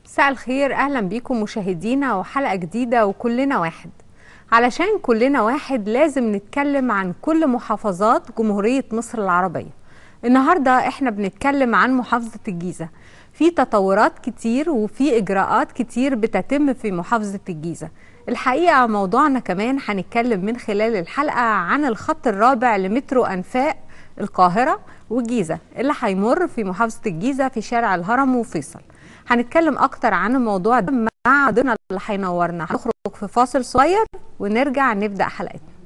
مساء الخير اهلا بيكم مشاهدينا وحلقه جديده وكلنا واحد علشان كلنا واحد لازم نتكلم عن كل محافظات جمهوريه مصر العربيه النهارده احنا بنتكلم عن محافظه الجيزه في تطورات كتير وفي اجراءات كتير بتتم في محافظه الجيزه الحقيقه موضوعنا كمان هنتكلم من خلال الحلقه عن الخط الرابع لمترو انفاق القاهره والجيزه اللي هيمر في محافظه الجيزه في شارع الهرم وفيصل هنتكلم اكتر عن الموضوع ده مع ضيفنا اللي هينورنا هنخرج في فاصل صغير ونرجع نبدا حلقتنا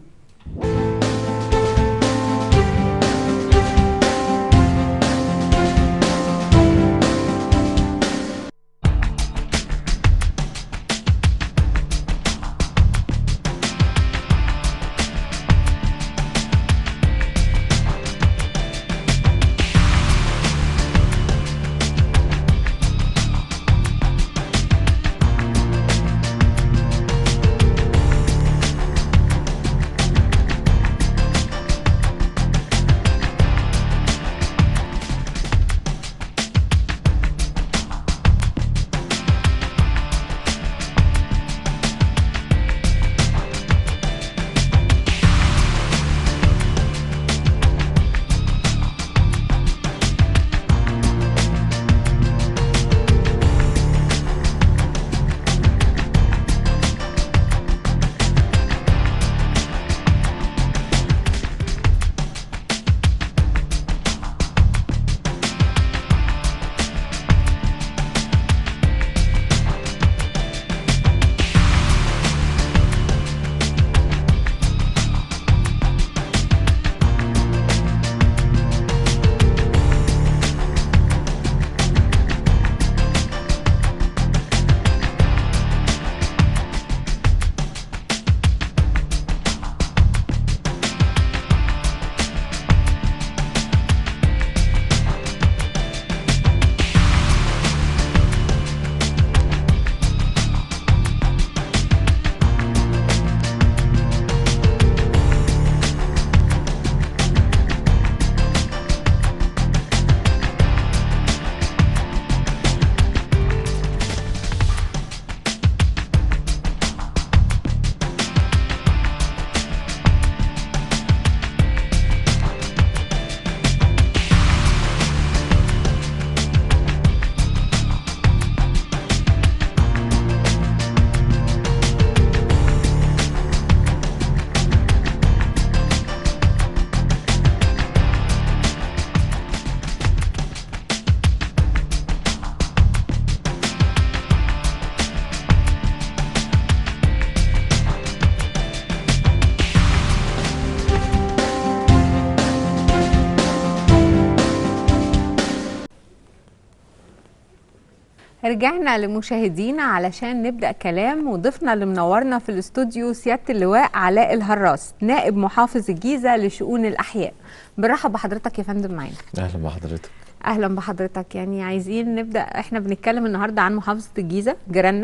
رجعنا لمشاهدينا علشان نبدا كلام وضيفنا اللي منورنا في الاستوديو سياده اللواء علاء الهراس نائب محافظ الجيزه لشؤون الاحياء برحب بحضرتك يا فندم معانا اهلا بحضرتك اهلا بحضرتك يعني عايزين نبدا احنا بنتكلم النهارده عن محافظه الجيزه جيراننا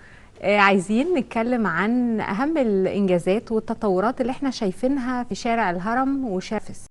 آه عايزين نتكلم عن اهم الانجازات والتطورات اللي احنا شايفينها في شارع الهرم وشارع فيصل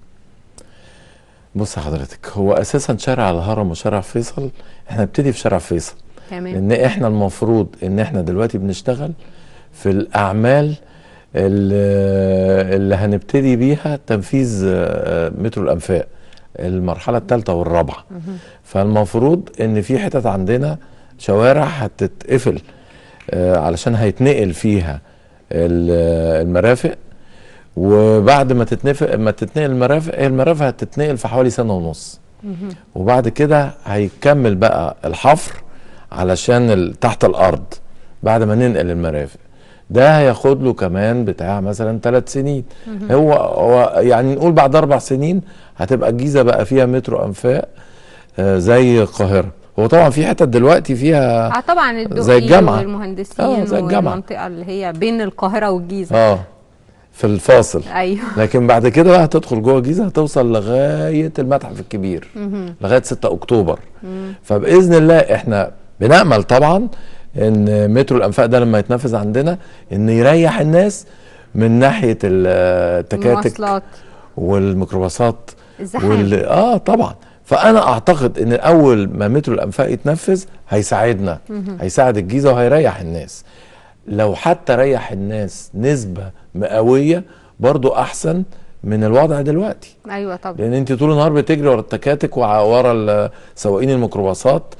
بص حضرتك هو اساسا شارع الهرم وشارع فيصل احنا نبتدي في شارع فيصل تمام لان احنا المفروض ان احنا دلوقتي بنشتغل في الاعمال اللي, اللي هنبتدي بيها تنفيذ آه، مترو الانفاق المرحله الثالثه والرابعه فالمفروض ان في حتت عندنا شوارع هتتقفل آه، علشان هيتنقل فيها ال- المرافق وبعد ما تتنفق ما تتنقل المرافق هي المرافق هتتنقل في حوالي سنه ونص وبعد كده هيكمل بقى الحفر علشان ال- تحت الارض بعد ما ننقل المرافق ده هياخد له كمان بتاع مثلا ثلاث سنين هو هو يعني نقول بعد اربع سنين هتبقى الجيزه بقى فيها مترو انفاق آه، زي القاهره هو طبعا في حتت دلوقتي فيها اه طبعا الدقي زي الجامعة. والمهندسين آه، زي الجامعة. والمنطقه اللي هي بين القاهره والجيزه اه في الفاصل ايوه لكن بعد كده بقى هتدخل جوه الجيزه هتوصل لغايه المتحف الكبير لغايه 6 اكتوبر فباذن الله احنا بنامل طبعا ان مترو الانفاق ده لما يتنفذ عندنا ان يريح الناس من ناحيه ال- التكاتك المواصلات والميكروباصات الزحام وال... اه طبعا فانا اعتقد ان اول ما مترو الانفاق يتنفذ هيساعدنا هيساعد الجيزه وهيريح الناس لو حتى ريح الناس نسبه مئويه برضو احسن من الوضع دلوقتي ايوه طبعا لان انت طول النهار بتجري ورا التكاتك وورا ال- سواقين الميكروباصات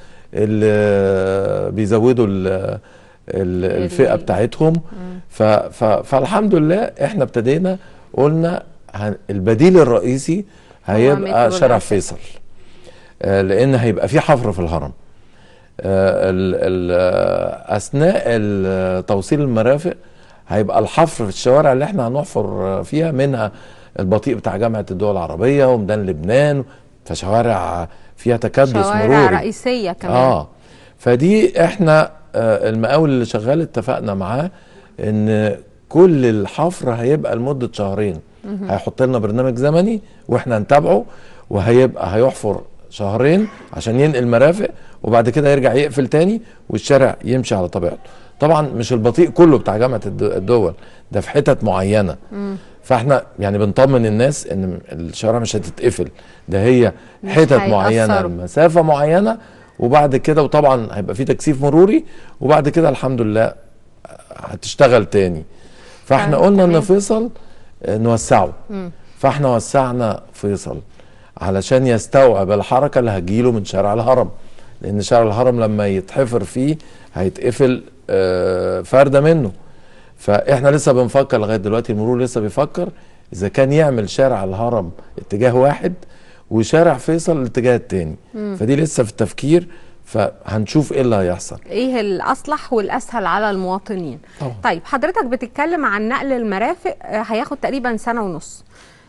اللي بيزودوا ال- ال- الفئه ال- بتاعتهم ف ف فالحمد لله احنا ابتدينا قلنا هن- البديل الرئيسي هيبقى مترو شارع الأنفاق. فيصل آه، لان هيبقى في حفر في الهرم آه، ال- ال- آه، اثناء ال- توصيل المرافق هيبقى الحفر في الشوارع اللي احنا هنحفر آه، فيها منها البطيء بتاع جامعه الدول العربيه وميدان لبنان فشوارع فيها تكدس شوارع مروري رئيسيه كمان اه فدي احنا آه المقاول اللي شغال اتفقنا معاه ان كل الحفر هيبقى لمده شهرين هيحط لنا برنامج زمني واحنا نتابعه وهيبقى هيحفر شهرين عشان ينقل مرافق وبعد كده يرجع يقفل تاني والشارع يمشي على طبيعته طبعا مش البطيء كله بتاع جامعه الد- الدول ده في حتت معينه فاحنا يعني بنطمن الناس ان الشوارع مش هتتقفل ده هي مش حتت معينه هيأثروا. مسافه معينه وبعد كده وطبعا هيبقى في تكثيف مروري وبعد كده الحمد لله هتشتغل تاني فاحنا تمام. قلنا ان تمام. فيصل آه، نوسعه فاحنا وسعنا فيصل علشان يستوعب الحركه اللي هتجيله من شارع الهرم لان شارع الهرم لما يتحفر فيه هيتقفل آه، فرده منه فاحنا لسه بنفكر لغايه دلوقتي المرور لسه بيفكر اذا كان يعمل شارع الهرم اتجاه واحد وشارع فيصل الاتجاه التاني فدي لسه في التفكير فهنشوف ايه اللي هيحصل ايه الاصلح والاسهل على المواطنين طبعا. طيب حضرتك بتتكلم عن نقل المرافق آه، هياخد تقريبا سنه ونص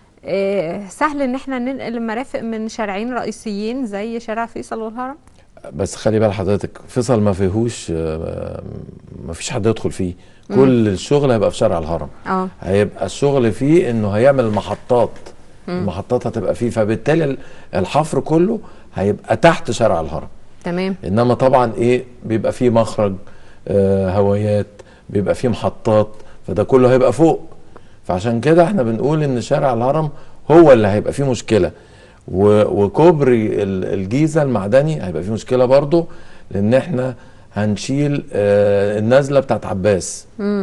آه، سهل ان احنا ننقل المرافق من شارعين رئيسيين زي شارع فيصل والهرم بس خلي بال حضرتك فيصل ما فيهوش آه، ما فيش حد يدخل فيه كل الشغل هيبقى في شارع الهرم اه هيبقى الشغل فيه انه هيعمل محطات المحطات هتبقى فيه فبالتالي ال- الحفر كله هيبقى تحت شارع الهرم تمام انما طبعا ايه بيبقى فيه مخرج آه هوايات بيبقى فيه محطات فده كله هيبقى فوق فعشان كده احنا بنقول ان شارع الهرم هو اللي هيبقى فيه مشكله و- وكوبري ال- الجيزه المعدني هيبقى فيه مشكله برضه لان احنا هنشيل آه النزله بتاعت عباس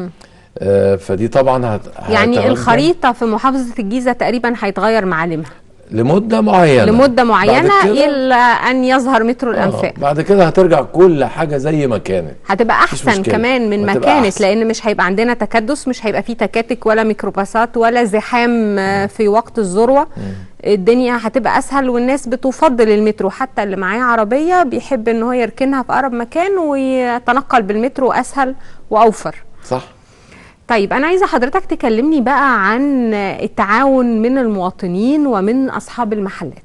آه فدي طبعا هت يعني هترجع الخريطه في محافظه الجيزه تقريبا هيتغير معالمها لمده معينه لمده معينه بعد كده- الى ان يظهر مترو آه الانفاق بعد كده هترجع كل حاجه زي ما كانت هتبقى مفيش احسن مشكلة. كمان من ما هتبقى كانت أحسن. لان مش هيبقى عندنا تكدس مش هيبقى فيه تكاتك ولا ميكروباصات ولا زحام آه، في وقت الذروه الدنيا هتبقى اسهل والناس بتفضل المترو حتى اللي معاه عربيه بيحب ان هو يركنها في اقرب مكان ويتنقل بالمترو اسهل واوفر صح طيب انا عايزه حضرتك تكلمني بقى عن التعاون من المواطنين ومن اصحاب المحلات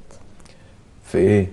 في ايه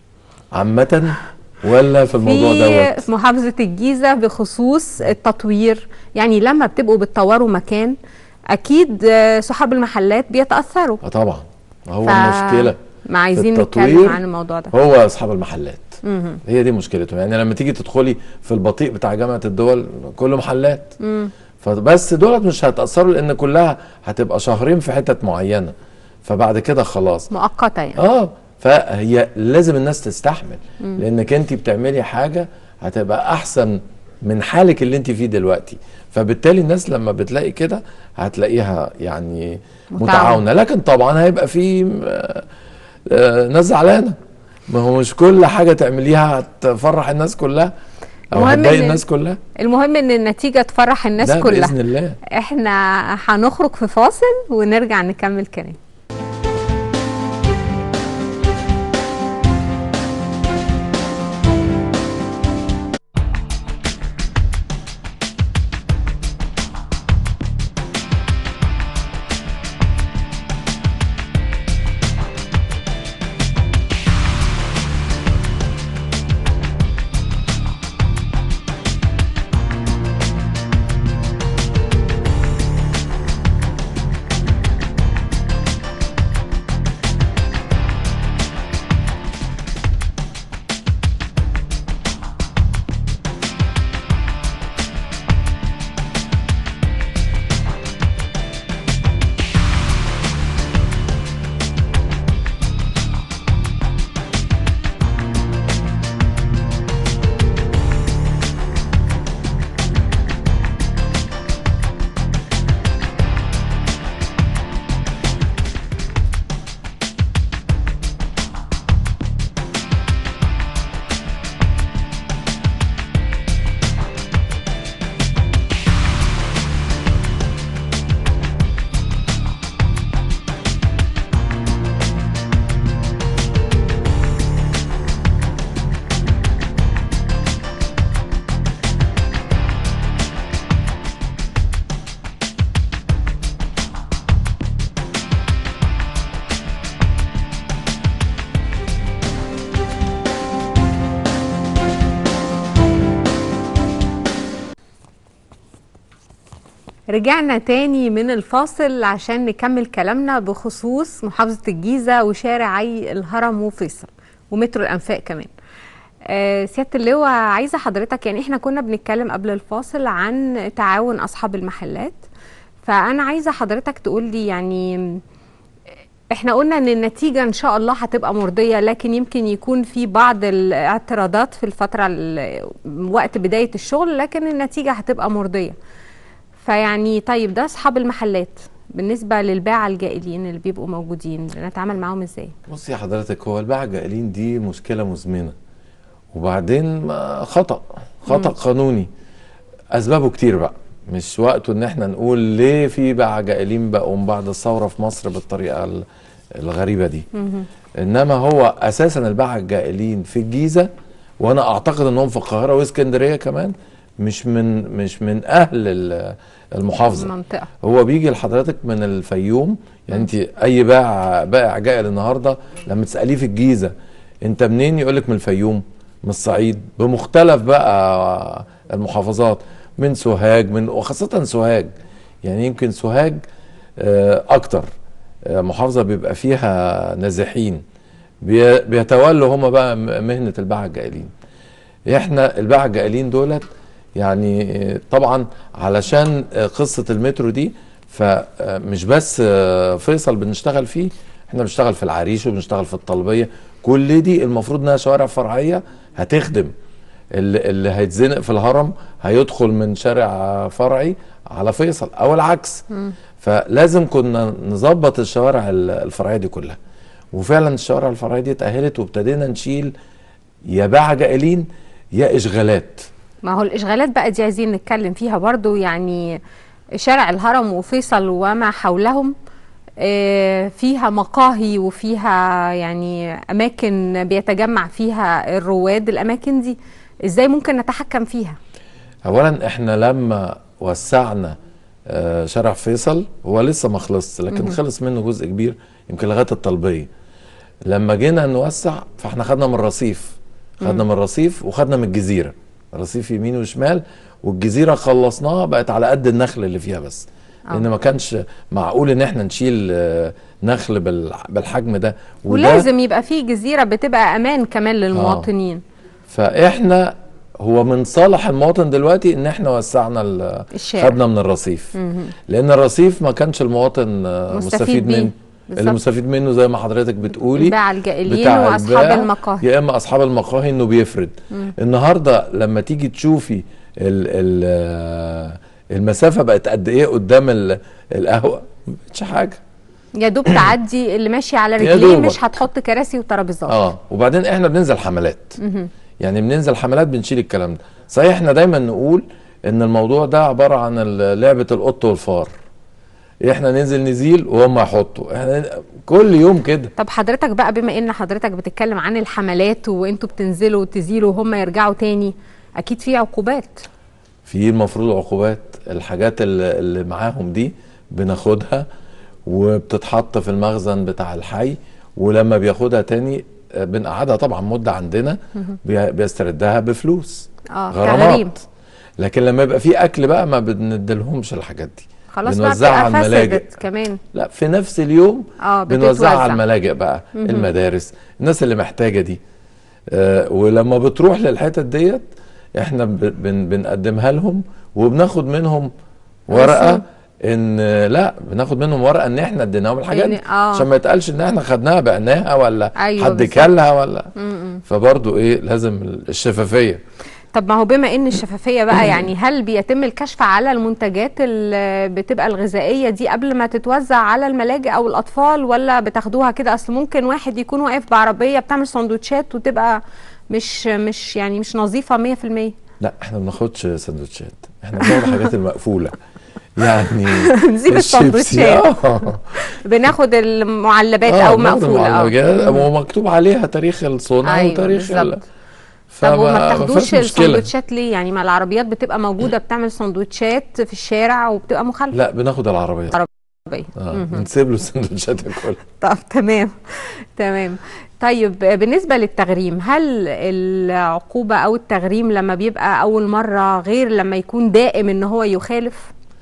عامة ولا في الموضوع في دوت في محافظة الجيزة بخصوص التطوير يعني لما بتبقوا بتطوروا مكان أكيد آه، صحاب المحلات بيتأثروا اه طبعا هو ف- المشكلة ما عايزين في نتكلم التطوير عن الموضوع ده هو اصحاب المحلات هي دي مشكلتهم يعني لما تيجي تدخلي في البطيء بتاع جامعة الدول كله محلات فبس دولت مش هيتأثروا لان كلها هتبقى شهرين في حتت معينة فبعد كده خلاص مؤقتة يعني اه فهي لازم الناس تستحمل لانك انت بتعملي حاجه هتبقى احسن من حالك اللي انت فيه دلوقتي فبالتالي الناس لما بتلاقي كده هتلاقيها يعني متعاونة. متعاونه لكن طبعا هيبقى في آه، آه، ناس زعلانه ما هو مش كل حاجه تعمليها هتفرح الناس كلها او المهم هتضايق إن- الناس كلها المهم ان النتيجة تفرح الناس ده كلها باذن الله احنا هنخرج في فاصل ونرجع نكمل كلام رجعنا تاني من الفاصل عشان نكمل كلامنا بخصوص محافظة الجيزة وشارعي الهرم وفيصل ومترو الأنفاق كمان آه سيادة اللواء عايزة حضرتك يعني احنا كنا بنتكلم قبل الفاصل عن تعاون أصحاب المحلات فأنا عايزة حضرتك تقول لي يعني احنا قلنا ان النتيجة ان شاء الله هتبقى مرضية لكن يمكن يكون في بعض الاعتراضات في الفترة وقت بداية الشغل لكن النتيجة هتبقى مرضية فيعني طيب ده اصحاب المحلات بالنسبه للباعة الجائلين اللي بيبقوا موجودين نتعامل معاهم ازاي بصي يا حضرتك هو الباعة الجائلين دي مشكله مزمنه وبعدين خطا خطا مم. قانوني اسبابه كتير بقى مش وقته ان احنا نقول ليه في باعة جائلين بقوا من بعد الثوره في مصر بالطريقه الغريبه دي مم. انما هو اساسا الباعة الجائلين في الجيزه وانا اعتقد انهم في القاهره واسكندريه كمان مش من مش من اهل المحافظه المنطقه هو بيجي لحضرتك من الفيوم يعني انت اي بائع بائع جائل النهارده لما تساليه في الجيزه انت منين يقول لك من الفيوم من الصعيد بمختلف بقى المحافظات من سوهاج من وخاصه سوهاج يعني يمكن سوهاج اكتر محافظه بيبقى فيها نازحين بيتولوا هم بقى مهنه الباعة الجائلين احنا الباعة الجائلين دولت يعني طبعا علشان قصة المترو دي فمش بس فيصل بنشتغل فيه احنا بنشتغل في العريش وبنشتغل في الطلبية كل دي المفروض انها شوارع فرعية هتخدم اللي, اللي هيتزنق في الهرم هيدخل من شارع فرعي على فيصل او العكس م. فلازم كنا نظبط الشوارع الفرعية دي كلها وفعلا الشوارع الفرعية دي اتأهلت وابتدينا نشيل يا باعة جائلين يا اشغالات ما هو الاشغالات بقى دي عايزين نتكلم فيها برضو يعني شارع الهرم وفيصل وما حولهم فيها مقاهي وفيها يعني اماكن بيتجمع فيها الرواد الاماكن دي ازاي ممكن نتحكم فيها اولا احنا لما وسعنا شارع فيصل هو لسه ما خلصش لكن خلص منه جزء كبير يمكن لغايه الطلبيه لما جينا نوسع فاحنا خدنا من الرصيف خدنا من الرصيف وخدنا من الجزيره رصيف يمين وشمال والجزيره خلصناها بقت على قد النخل اللي فيها بس لان ما كانش معقول ان احنا نشيل نخل بالحجم ده ولازم يبقى في جزيره بتبقى امان كمان للمواطنين آه. فاحنا هو من صالح المواطن دلوقتي ان احنا وسعنا الشارع. خدنا من الرصيف لان الرصيف ما كانش المواطن مستفيد منه اللي مستفيد منه زي ما حضرتك بتقولي الباعة الجائلين واصحاب المقاهي يا اما اصحاب المقاهي انه بيفرد مم. النهارده لما تيجي تشوفي ال ال المسافه بقت قد ايه قدام القهوه مش حاجه يا دوب تعدي اللي ماشي على رجليه مش هتحط كراسي وترابيزات اه وبعدين احنا بننزل حملات مم. يعني بننزل حملات بنشيل الكلام ده صحيح احنا دايما نقول ان الموضوع ده عباره عن لعبه القط والفار احنا ننزل نزيل وهم يحطوا احنا كل يوم كده طب حضرتك بقى بما ان حضرتك بتتكلم عن الحملات وانتوا بتنزلوا وتزيلوا وهم يرجعوا تاني اكيد في عقوبات في المفروض عقوبات الحاجات اللي, اللي معاهم دي بناخدها وبتتحط في المخزن بتاع الحي ولما بياخدها تاني بنقعدها طبعا مده عندنا بيستردها بفلوس اه غرامات لكن لما يبقى في اكل بقى ما بنديلهمش الحاجات دي خلاص بنوزعها على الملاجئ كمان لا في نفس اليوم اه بنوزعها على الملاجئ بقى مم. المدارس الناس اللي محتاجه دي آه ولما بتروح للحتت ديت احنا بن بنقدمها لهم وبناخد منهم ورقه ان لا بناخد منهم ورقه ان احنا اديناهم الحاجات دي عشان ما يتقالش ان احنا خدناها بعناها ولا أيوة حد كلها ولا فبرضه ايه لازم الشفافيه طب ما هو بما ان الشفافيه بقى يعني هل بيتم الكشف على المنتجات اللي بتبقى الغذائيه دي قبل ما تتوزع على الملاجئ او الاطفال ولا بتاخدوها كده اصل ممكن واحد يكون واقف بعربيه بتعمل سندوتشات وتبقى مش مش يعني مش نظيفه 100% لا احنا ما بناخدش سندوتشات احنا بناخد الحاجات المقفوله يعني نسيب السندوتشات بناخد المعلبات آه او مقفوله اه ومكتوب عليها تاريخ الصنع أيوة وتاريخ ال... طب وما بتاخدوش السندوتشات ليه يعني ما العربيات بتبقى موجوده بتعمل سندوتشات في الشارع وبتبقى مخالفه لا بناخد العربيه عربيه اه بنسيب له السندوتشات ياكلها طب تمام تمام طيب بالنسبة للتغريم هل العقوبة أو التغريم لما بيبقى أول مرة غير لما يكون دائم إن هو يخالف؟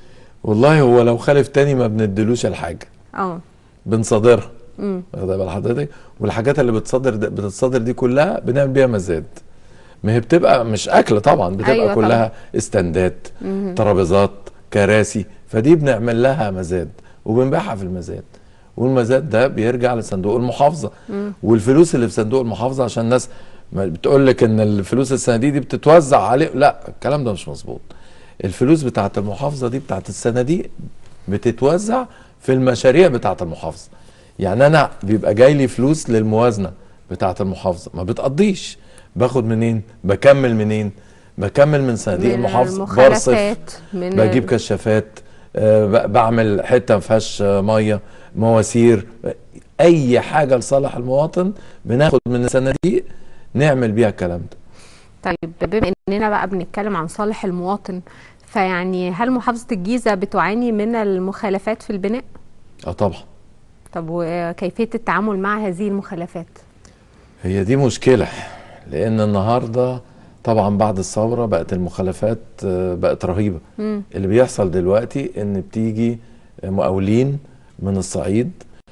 والله هو لو خالف تاني ما بندلوش الحاجه اه بنصادرها امم واخد بال حضرتك والحاجات اللي بتصدر د- بتتصدر دي كلها بنعمل بيها مزاد ما هي بتبقى مش اكل طبعا بتبقى أيوة أيوة كلها استندات ترابيزات كراسي فدي بنعمل لها مزاد وبنبيعها في المزاد والمزاد ده بيرجع لصندوق المحافظه والفلوس اللي في صندوق المحافظه عشان الناس ما بتقول لك ان الفلوس الصناديق دي بتتوزع عليه لا الكلام ده مش مظبوط الفلوس بتاعه المحافظه دي بتاعه الصناديق بتتوزع في المشاريع بتاعه المحافظه يعني انا بيبقى جاي لي فلوس للموازنه بتاعه المحافظه ما بتقضيش باخد منين بكمل منين بكمل من صناديق من المحافظه المخالفات من بجيب كشافات آه، ب- بعمل حته ما فيهاش آه، ميه مواسير اي حاجه لصالح المواطن بناخد من الصناديق نعمل بيها الكلام ده طيب بما اننا بقى بنتكلم عن صالح المواطن فيعني هل محافظة الجيزة بتعاني من المخالفات في البناء؟ اه طبعا طب وكيفية التعامل مع هذه المخالفات؟ هي دي مشكله لان النهارده طبعا بعد الثوره بقت المخالفات آه، بقت رهيبه مم. اللي بيحصل دلوقتي ان بتيجي مقاولين من الصعيد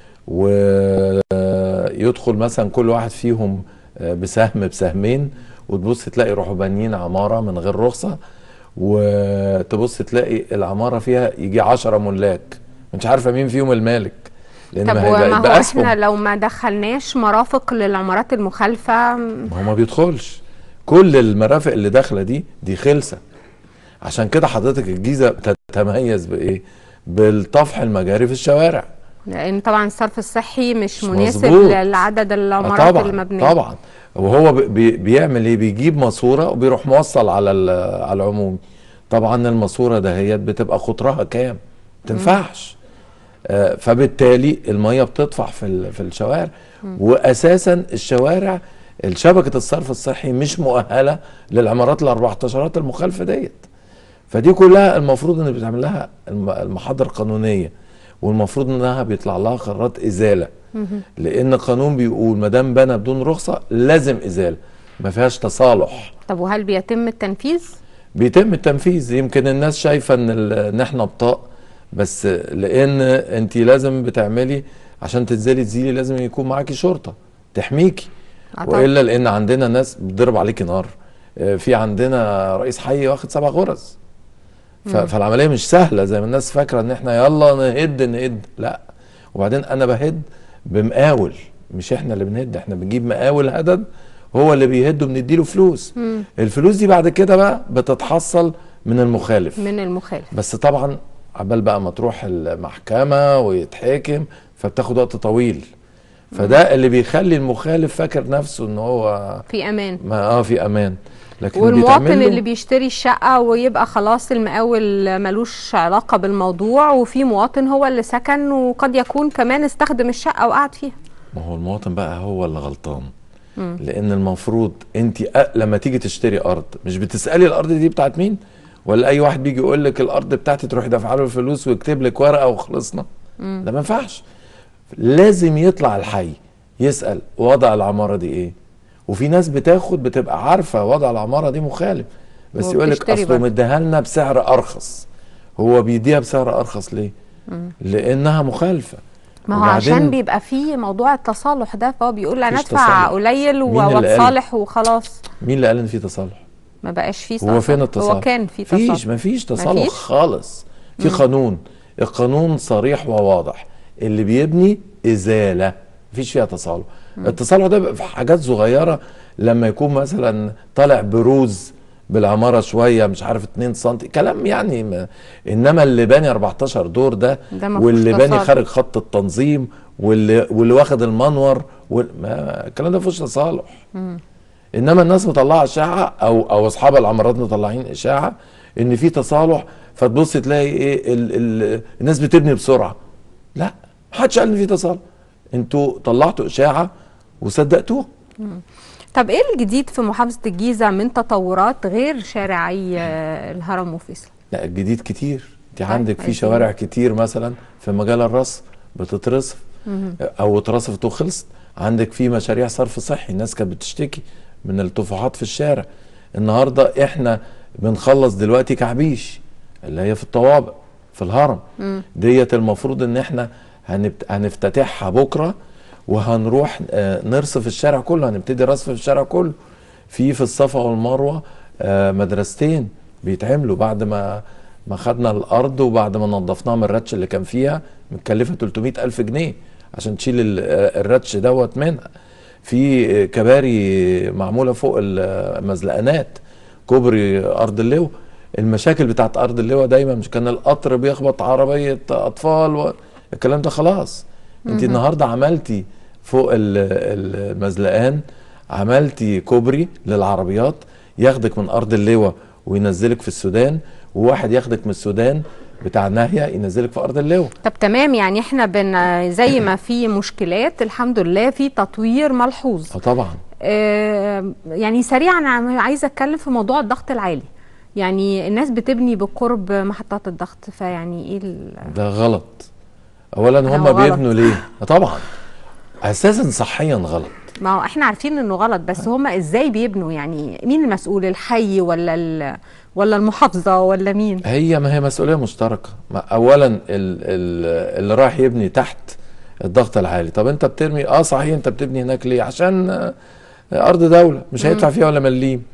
ويدخل مثلا كل واحد فيهم بسهم بسهمين وتبص تلاقي يروحوا بانيين عماره من غير رخصه وتبص تلاقي العماره فيها يجي عشرة ملاك مش عارفه مين فيهم المالك لان طب ما هي وما بقت هو بأسهم. احنا لو ما دخلناش مرافق للعمارات المخالفة ما هو ما بيدخلش كل المرافق اللي داخله دي دي خلسه عشان كده حضرتك الجيزه تتميز بايه بالطفح المجاري في الشوارع لان طبعا الصرف الصحي مش مش مناسب مظبوط. لعدد آه العمارات طبعا المبنية طبعا وهو بي- بي بيعمل ايه بيجيب ماسوره وبيروح موصل على ال- على العموم طبعا الماسوره دهيت بتبقى قطرها كام ما تنفعش آه فبالتالي الميه بتطفح في ال- في الشوارع واساسا الشوارع شبكه الصرف الصحي مش مؤهله للعمارات ال 14 المخالفه ديت فدي كلها المفروض ان بيتعمل لها الم- المحاضر قانونيه والمفروض انها بيطلع لها قرارات ازاله لان القانون بيقول ما دام بنى بدون رخصه لازم ازاله ما فيهاش تصالح طب وهل بيتم التنفيذ؟ بيتم التنفيذ يمكن الناس شايفه ان ال- ان احنا بطاء بس لان انت لازم بتعملي عشان تنزلي تزيلي لازم يكون معاكي شرطه تحميكي آه طبعا. والا لان عندنا ناس بتضرب عليكي نار آه، في عندنا رئيس حي واخد سبع غرز ف- فالعمليه مش سهله زي ما الناس فاكره ان احنا يلا نهد نهد لا وبعدين انا بهد بمقاول مش احنا اللي بنهد احنا بنجيب مقاول هدد هو اللي بيهد وبنديله فلوس الفلوس دي بعد كده بقى بتتحصل من المخالف من المخالف بس طبعا عبال بقى ما تروح المحكمة ويتحاكم فبتاخد وقت طويل فده اللي بيخلي المخالف فاكر نفسه ان هو في امان ما اه في امان لكن والمواطن بيتعمل له- اللي بيشتري الشقة ويبقى خلاص المقاول ملوش علاقة بالموضوع وفي مواطن هو اللي سكن وقد يكون كمان استخدم الشقة وقعد فيها ما هو المواطن بقى هو اللي غلطان لان المفروض انت أ- لما تيجي تشتري ارض مش بتسالي الارض دي بتاعت مين ولا اي واحد بيجي يقول لك الارض بتاعتي تروح دافع له الفلوس ويكتب لك ورقه وخلصنا ده ما ينفعش لازم يطلع الحي يسال وضع العماره دي ايه وفي ناس بتاخد بتبقى عارفه وضع العماره دي مخالف بس يقول لك وبتشتري اصله برضه. مديها لنا بسعر ارخص هو بيديها بسعر ارخص ليه لانها مخالفه ما هو وبعدين- عشان بيبقى فيه موضوع التصالح ده فهو بيقول انا مفيش ادفع تصالح. قليل مين اللي قال؟ واتصالح وخلاص مين اللي قال ان في تصالح ما بقاش فيه هو تصالح فين التصالح؟ هو كان في فيش تصالح مفيش تصالح مفيش؟ خالص في قانون القانون صريح وواضح اللي بيبني ازاله مفيش فيها تصالح التصالح ده بيبقى في حاجات صغيره لما يكون مثلا طالع بروز بالعماره شويه مش عارف 2 سم كلام يعني ما انما اللي باني 14 دور ده, ده ما فيهوش واللي باني تصالح. خارج خط التنظيم واللي واللي واخد المنور وال- ما الكلام ده ما فيهوش تصالح انما الناس مطلعه اشاعه او او اصحاب العمارات مطلعين اشاعه ان في تصالح فتبص تلاقي ايه ال ال الناس بتبني بسرعه لا محدش قال ان في تصالح انتوا طلعتوا اشاعه وصدقتوها طب ايه الجديد في محافظة الجيزة من تطورات غير شارعي آه، الهرم وفيصل لا الجديد كتير انت طيب، عندك في عايزين- شوارع كتير مثلا في مجال الرصف بتترصف او اترصفت وخلصت عندك في مشاريع صرف صحي الناس كانت بتشتكي من الطفوحات في الشارع النهارده احنا بنخلص دلوقتي كعبيش اللي هي في الطوابق في الهرم ديت المفروض ان احنا هنبت... هنفتتحها بكره وهنروح آه، نرصف الشارع كله هنبتدي رصف الشارع كله في في الصفا والمروه آه، مدرستين بيتعملوا بعد ما ما خدنا الارض وبعد ما نظفناها من الرتش اللي كان فيها متكلفه 300 الف جنيه عشان تشيل ال- آه، الرتش دوت منها في آه، كباري معموله فوق المزلقانات كوبري ارض اللواء المشاكل بتاعت ارض اللواء دايما مش كان القطر بيخبط عربيه اطفال و... الكلام ده خلاص انت النهارده عملتي فوق ال- المزلقان عملتي كوبري للعربيات ياخدك من ارض اللواء وينزلك في السودان وواحد ياخدك من السودان بتاع ناهيه ينزلك في ارض اللواء طب تمام يعني احنا بن زي ما في مشكلات الحمد لله في تطوير ملحوظ اه طبعا آه، يعني سريعا انا عايزه اتكلم في موضوع الضغط العالي يعني الناس بتبني بقرب محطات الضغط فيعني ايه ال- ده غلط اولا ده هم غلط. بيبنوا ليه آه طبعا اساسا صحيا غلط ما هو احنا عارفين انه غلط بس هم ازاي بيبنوا يعني مين المسؤول الحي ولا ال... ولا المحافظه ولا مين هي ما هي مسؤوليه مشتركه ما اولا ال ال اللي رايح يبني تحت الضغط العالي طب انت بترمي اه صحيح انت بتبني هناك ليه عشان آه، ارض دوله مش هيدفع فيها ولا مليم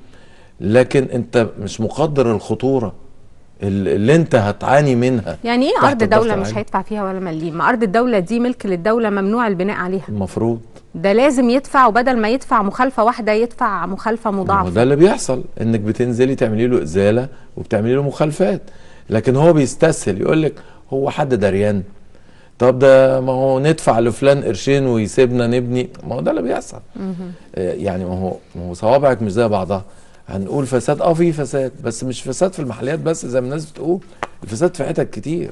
لكن انت مش مقدر الخطوره ال- اللي انت هتعاني منها يعني ايه تحت ارض الضغط دوله مش العالي. هيدفع فيها ولا مليم ما ارض الدوله دي ملك للدوله ممنوع البناء عليها المفروض ده لازم يدفع وبدل ما يدفع مخالفه واحده يدفع مخالفه ما هو مضاعفه ده اللي بيحصل انك بتنزلي تعملي له ازاله وبتعملي له مخالفات لكن هو بيستسهل يقول لك هو حد دريان طب ده ما هو ندفع لفلان قرشين ويسيبنا نبني ما هو ده اللي بيحصل آه، يعني ما هو ما هو صوابعك مش زي بعضها هنقول فساد اه في فساد بس مش فساد في المحليات بس زي ما الناس بتقول الفساد في حتت كتير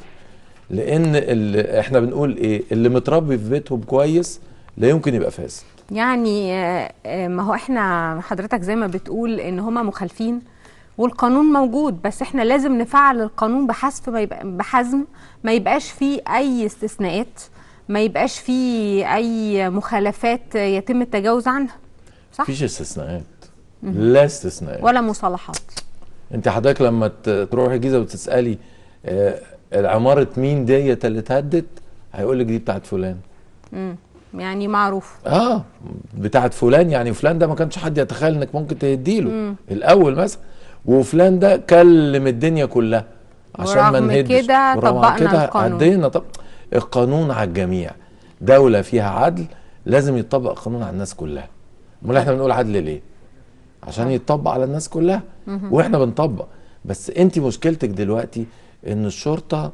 لان اللي احنا بنقول ايه اللي متربي في بيتهم كويس لا يمكن يبقى فاسد يعني آه، آه، ما هو احنا حضرتك زي ما بتقول ان هما مخالفين والقانون موجود بس احنا لازم نفعل القانون بحسب ما يبقى بحزم ما يبقاش فيه اي استثناءات ما يبقاش فيه اي مخالفات يتم التجاوز عنها صح مفيش استثناءات لا استثناءات ولا مصالحات انت حضرتك لما ت- تروحي الجيزه وتسالي آه، العماره مين ديت اللي اتهدت هيقول لك دي بتاعت فلان مم. يعني معروف اه بتاعت فلان يعني فلان ده ما كانش حد يتخيل انك ممكن تهديله الاول مثلا وفلان ده كلم الدنيا كلها عشان ما ورغم نهدش كده ورغم طبقنا كده القانون. عدينا طب القانون على الجميع دوله فيها عدل لازم يطبق القانون على الناس كلها امال احنا بنقول عدل ليه عشان يتطبق على الناس كلها واحنا بنطبق بس انت مشكلتك دلوقتي ان الشرطه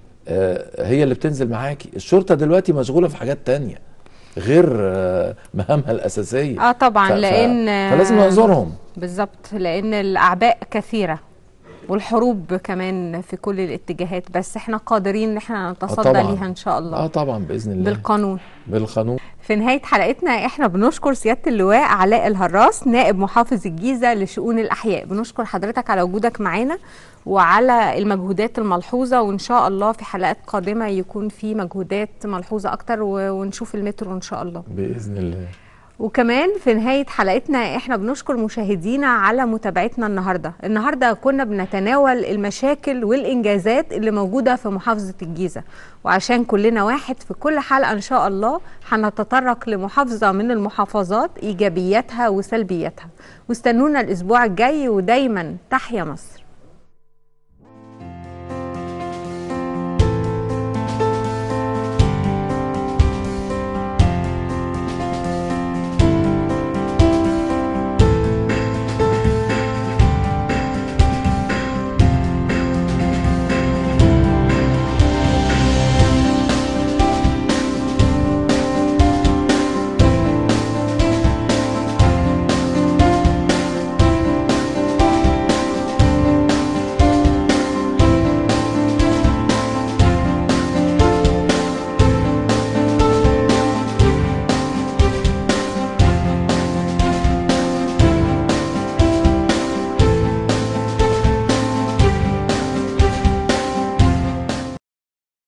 آه، هي اللي بتنزل معاكي الشرطه دلوقتي مشغوله في حاجات تانية غير آه، مهامها الاساسيه اه طبعا ف- ف- لان فلازم نعذرهم بالظبط لان الاعباء كثيره والحروب كمان في كل الاتجاهات بس احنا قادرين ان احنا نتصدى طبعاً. ليها ان شاء الله اه طبعا باذن الله بالقانون بالقانون في نهاية حلقتنا احنا بنشكر سيادة اللواء علاء الهراس نائب محافظ الجيزة لشؤون الأحياء بنشكر حضرتك على وجودك معانا وعلى المجهودات الملحوظة وإن شاء الله في حلقات قادمة يكون في مجهودات ملحوظة أكتر و- ونشوف المترو إن شاء الله باذن الله وكمان في نهاية حلقتنا احنا بنشكر مشاهدينا على متابعتنا النهاردة النهاردة كنا بنتناول المشاكل والإنجازات اللي موجودة في محافظة الجيزة وعشان كلنا واحد في كل حلقة إن شاء الله هنتطرق لمحافظة من المحافظات إيجابياتها وسلبياتها واستنونا الأسبوع الجاي ودايما تحيا مصر